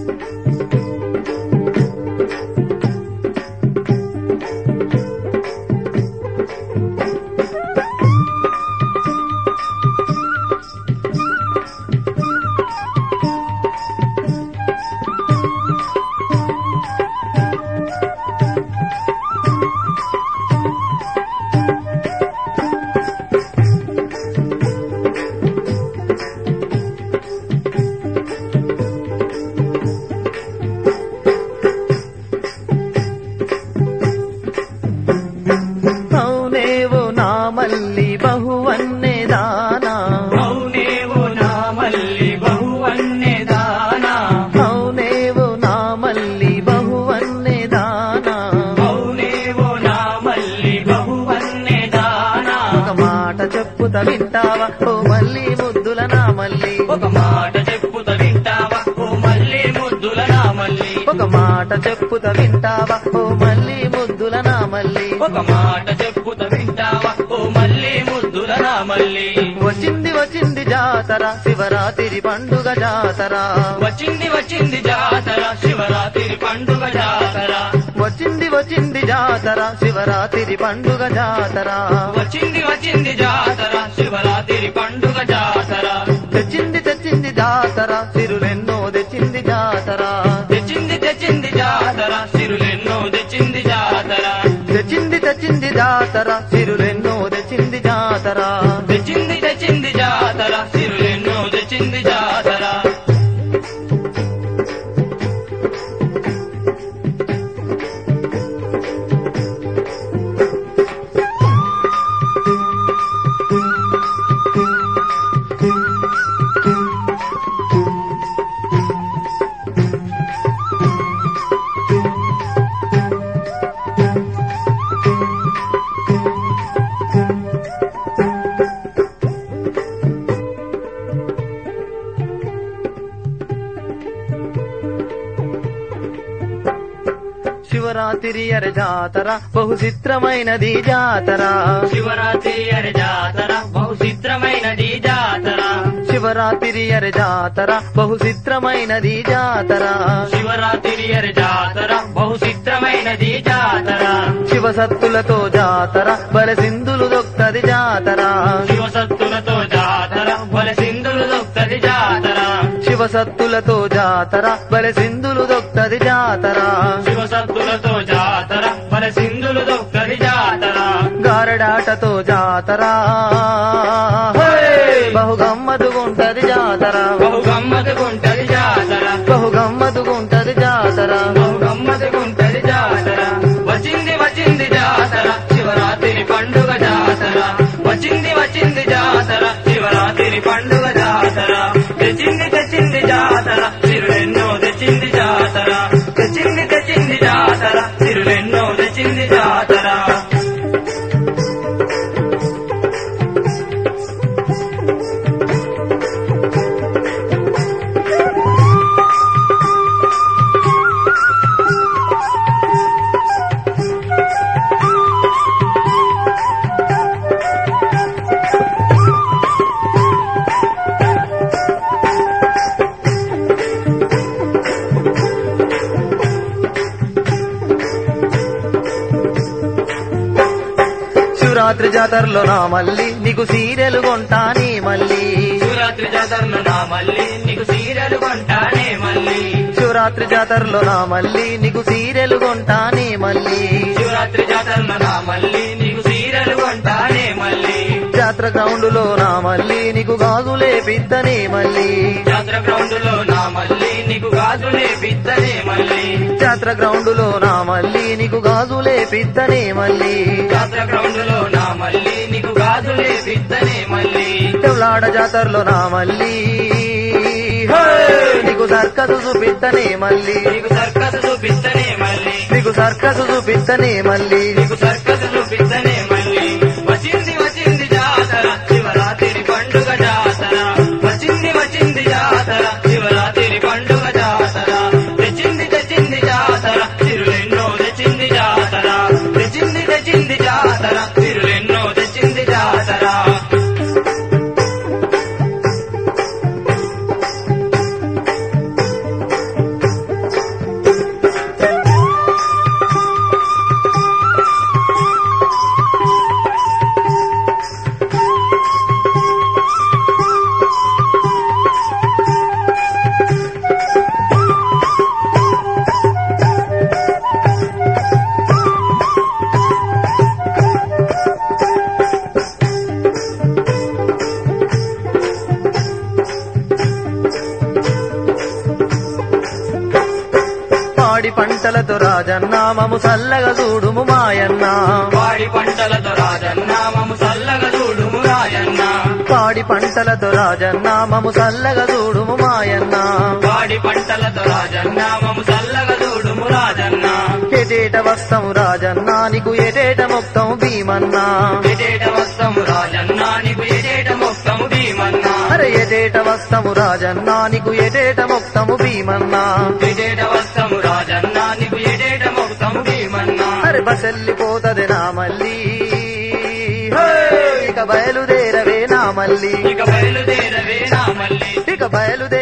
అవునేవో నా మల్లి బహువన్నే దానా అవునేవో నా మల్లి బహువన్నే దానా అవునేవో నా మల్లి బహువన్నే దానా అవునేవో నా మల్లి బహువన్నే దానా ఒక మాట చెప్పుత వింటావా ఓ మల్లి ముద్దుల నా మల్లి ఒక మాట చెప్పుత వింటావా ఓ మల్లి ముద్దుల నా మల్లి ఒక మాట చెప్పుత వింటావా ఓ మల్లి ముద్దుల నా మల్లి ఒక మాట చెప్పుత వింటావా ఓ మల్లి ముద్దుల నా మల్లి వచ్చింది వచ్చింది జాతర శివరాత్రి పండుగ జాతర వచ్చింది వచ్చింది జాతర శివరాత్రి పండుగ జాతర వచ్చింది వచ్చింది జాతర శివరాత్రి పండుగ జాతర వచ్చింది వచ్చింది జాతర శివరాత్రి పండుగ జాతర తెచ్చింది తెచ్చింది జాతర సిరులెన్నో తెచ్చింది జాతర తెచ్చింది తెచ్చింది జాతర సిరులెన్నో తెచ్చింది జాతర తెచ్చింది తెచ్చింది జాతర సిరులెన్నో తెచ్చింది జాతర తెచ్చింది తెచ్చింది జాతర సిరులెన్నో తెచ్చింది జాతర శివరాత్రి అరే జాతర బహు చిత్రమైనది జాతర శివరాత్రి అరే జాతర బహు చిత్రమైనది జాతర శివరాత్రి అరే జాతర బహు చిత్రమైనది జాతర శివరాత్రి అరే జాతర బహు చిత్రమైనది జాతర శివసత్తులతో జాతర బల సింధులు దొక్తది జాతర శివసత్తులతో జాతర బల సింధులు దొక్తది జాతర శివసత్తులతో జాతర బల సింధులు దొక్తది జాతర శివసత్తులతో జాతర బల సింధులు దొక్తది జాతర గారడాటతో జాతర హే! బహు గమ్మతుగుంటది జాతర బహు గమ్మతుకుంటది జాతర బహు గమ్మతుగుంటది జాతర బహు గమ్మతుకుంటది జాతర వచ్చింది వచ్చింది జాతర శివరాత్రి పండుగ జాతర వచ్చింది వచ్చింది జాతర శివరాత్రి పండుగ జాతర తెచ్చింది తెచ్చింది జాతర సిరులెన్నో తెచ్చింది జాతర తెచ్చింది తెచ్చింది జాతర సిరులెన్నో తెచ్చింది జాతర శివరాత్రి జాతరలో నా మళ్ళీ నీకు సీరియల్ కొంటాని మళ్ళీ శివరాత్రి జాతరలో నా మళ్ళీ నీకు సీరియల్ కొంటానే మళ్ళీ శివరాత్రి జాతరలో నా మళ్ళీ నీకు సీరియల్ కొంటాని మళ్ళీ శివరాత్రి జాతరలో నా మళ్ళీ నీకు సీరియల్ కొంటానే మళ్ళీ జాతర గ్రౌండ్ లో నా మళ్ళీ నీకు గాజులే పిత్తని మళ్ళీ జాతర గ్రౌండ్ లో నా మళ్ళీ నీకు గాజులే పిత్తనే మళ్ళీ జాతర గ్రౌండ్ లో నా మళ్ళీ నీకు గాజులే పిత్తని మళ్ళీ జాతర గ్రౌండ్ లో నా మళ్ళీ నీకు గాజులే పిత్తనే మళ్ళీ తెవలాడ జాతరలో నా మళ్ళీ హే! నీకు సర్కసు చూపిత్తనే మళ్ళీ నీకు సర్కస్ చూపిస్తనే మళ్ళీ నీకు సర్కసు చూపిత్తనే మళ్ళీ నీకు సర్కస్ చూపిస్తనే మళ్ళీ వచ్చింది వచ్చింది జాతర శివరాత్రి పండుగ జాతర వచ్చింది వచ్చింది జాతర శివరాత్రి పండుగ జాతర తెచ్చింది తెచ్చింది జాతర తిరులెన్నో తెచ్చింది జాతర తెచ్చింది తెచ్చింది జాతర తిరులెన్నో తెచ్చింది జాతర పాడి పంటలతో రాజన్నామము చల్లగా చూడుము మాయన్న వాడి పంటలతో రాజన్నామము చల్లగా చూడుము రాజన్న పాడి పంటలతో రాజన్నామము చల్లగా చూడుము మాయన్న వాడి పంటలతో రాజన్నామము చల్లగా చూడుము రాజన్న ఎటేట వస్తము రాజన్నా నీకు ఎటేట మొత్తము భీమన్నా ఎటేట వస్తము రాజన్న నీకు ఎటేట మొత్తము భీమన్నా అరే ఎటేట వస్తము రాజన్నా నీకు ఎటేట మొత్తము భీమన్నా ఎటేట వస్తము రాజన్న నీకు ఎటేట మొత్తము భీమన్నా అరే బసెల్లిపోతది నా మళ్ళీ హే! ఇక బయలుదేరవే నా మళ్ళీ ఇక బయలుదేరవే నా మళ్ళీ ఇక బయలుదేర